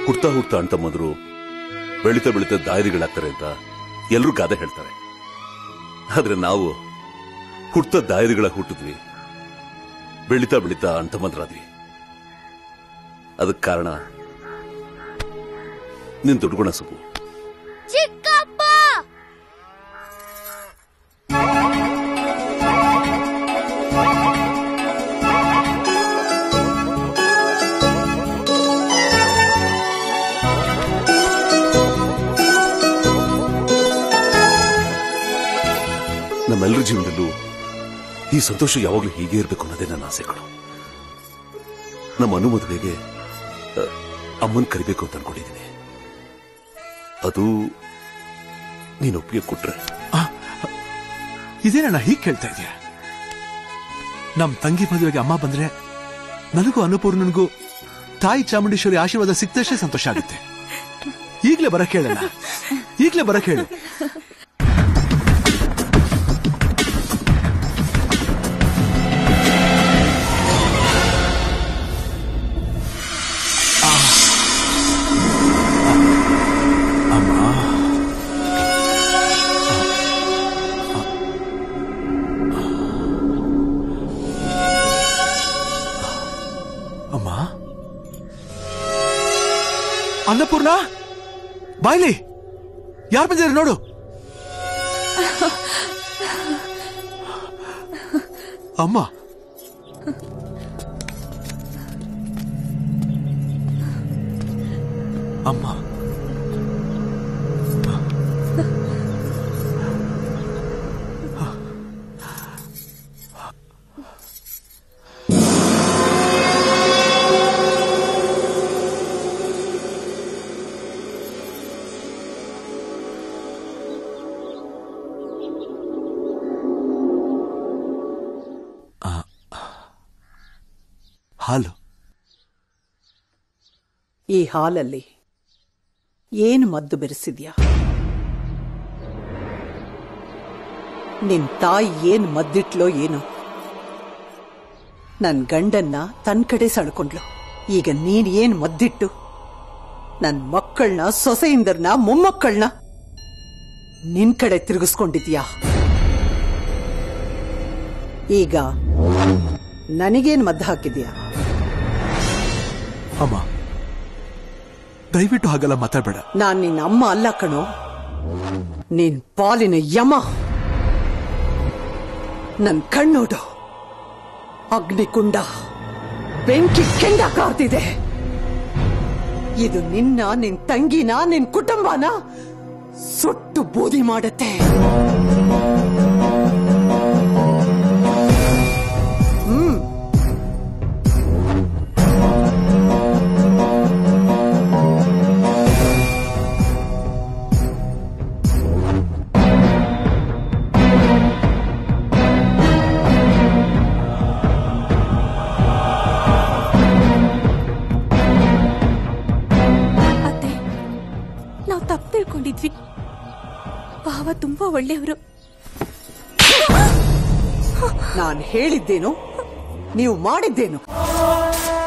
ಹುಡ್ತಾ ಹುಡ್ತಾ ಅಣ್ಣ ತಮ್ಮಂದ್ರು ಬೆಳಿತಾ ಬೆಳಿತಾ ದಾಯರಿಗಳಾಗ್ತಾರೆ ಅಂತ ಎಲ್ರೂ ಗಾದೆ ಹೇಳ್ತಾರೆ ಆದ್ರೆ ನಾವು ಹುಡ್ತಾ ದಾಯರಿಗಳ ಹುಟ್ಟಿದ್ವಿ ಬೆಳಿತಾ ಬೆಳಿತಾ ಅಣ್ಣ ತಮ್ಮಂದ್ರಾದ್ವಿ ಅದಕ್ಕೆ ಕಾರಣ ನಿನ್ ದುಡ್ಗುಣ ಸುಬ್ಬು ಚಿಕ್ಕಪ್ಪ ನಮ್ಮೆಲ್ಲರ ಜೀವನದಲ್ಲೂ ಈ ಸಂತೋಷ ಯಾವಾಗ್ಲೂ ಹೀಗೆ ಇರಬೇಕು ಅನ್ನೋದೇ ನನ್ನ ಆಸೆಗಳು ನಮ್ಮ ಅನು ಮದುವೆಗೆ ಅ, ಅಮ್ಮನ್ ಕರಿಬೇಕು ಅಂತ ಅನ್ಕೊಂಡಿದ್ದೀನಿ ಅದು ನೀನು ಒಪ್ಪಿಗೆ ಕೊಟ್ರೆ ಇದೇನಣ್ಣ ಹೀಗ್ ಕೇಳ್ತಾ ಇದೆಯಾ ನಮ್ ತಂಗಿ ಮದುವೆಗೆ ಅಮ್ಮ ಬಂದ್ರೆ ನನಗೂ ಅನ್ನಪೂರ್ಣನಿಗೂ ತಾಯಿ ಚಾಮುಂಡೇಶ್ವರಿ ಆಶೀರ್ವಾದ ಸಿಕ್ತಷ್ಟೇ ಸಂತೋಷ ಆಗುತ್ತೆ ಈಗ್ಲೇ ಬರಕ್ ಹೇಳಣ್ಣ ಈಗ್ಲೇ ಬರಕ್ ಹೇಳು ಅಮ್ಮ ಅನ್ನಪೂರ್ಣ ಬಾಯ್ಲಿ ಯಾರು ಬಂದಿದ್ದಾರೆ ನೋಡು ಅಮ್ಮ ಅಮ್ಮ ಹಾಲು ಈ ಹಾಲಲ್ಲಿ ಏನು ಮದ್ದು ಬೆರೆಸಿದ್ಯಾ ನಿನ್ ತಾಯಿ ಏನ್ ಮದ್ದಿಟ್ಲೋ ಏನೋ ನನ್ ಗಂಡನ್ನ ತನ್ ಕಡೆ ಸಳ್ಕೊಂಡ್ಲು ಈಗ ನೀನ್ ಏನ್ ಮದ್ದಿಟ್ಟು ನನ್ ಮಕ್ಕಳನ್ನ ಸೊಸೆಯಿಂದರ್ನ ಮೊಮ್ಮಕ್ಕಳನ್ನ ನಿನ್ ಕಡೆ ತಿರುಗಿಸ್ಕೊಂಡಿದ್ಯಾ ಈಗ ನನಗೇನ್ ಮದ್ದು ಹಾಕಿದ್ಯಾ ಅಮ್ಮ ದಯವಿಟ್ಟು ಹಾಗೆಲ್ಲ ಮಾತಾಡ್ಬೇಡ ನಾನ್ ನಿನ್ನ ಅಮ್ಮ ಅಲ್ಲ ಕಣೋ ನಿನ್ ಪಾಲಿನ ಯಮ ನನ್ ಕಣ್ಣೋಡು ಅಗ್ನಿಕುಂಡ ಬೆಂಕಿ ಕೆಂಡ ಕಾರ್ತಿದೆ ಇದು ನಿನ್ನ ನಿನ್ ತಂಗಿನ ನಿನ್ ಕುಟುಂಬನ ಸುಟ್ಟು ಬೂದಿ ಮಾಡತ್ತೆ ಅತ್ತೆ ನಾವು ತಪ್ಪು ತಿಳ್ಕೊಂಡಿದ್ವಿ ಭಾವ ತುಂಬಾ ಒಳ್ಳೆಯವರು ನಾನ್ ಹೇಳಿದ್ದೇನು ನೀವು ಮಾಡಿದ್ದೇನು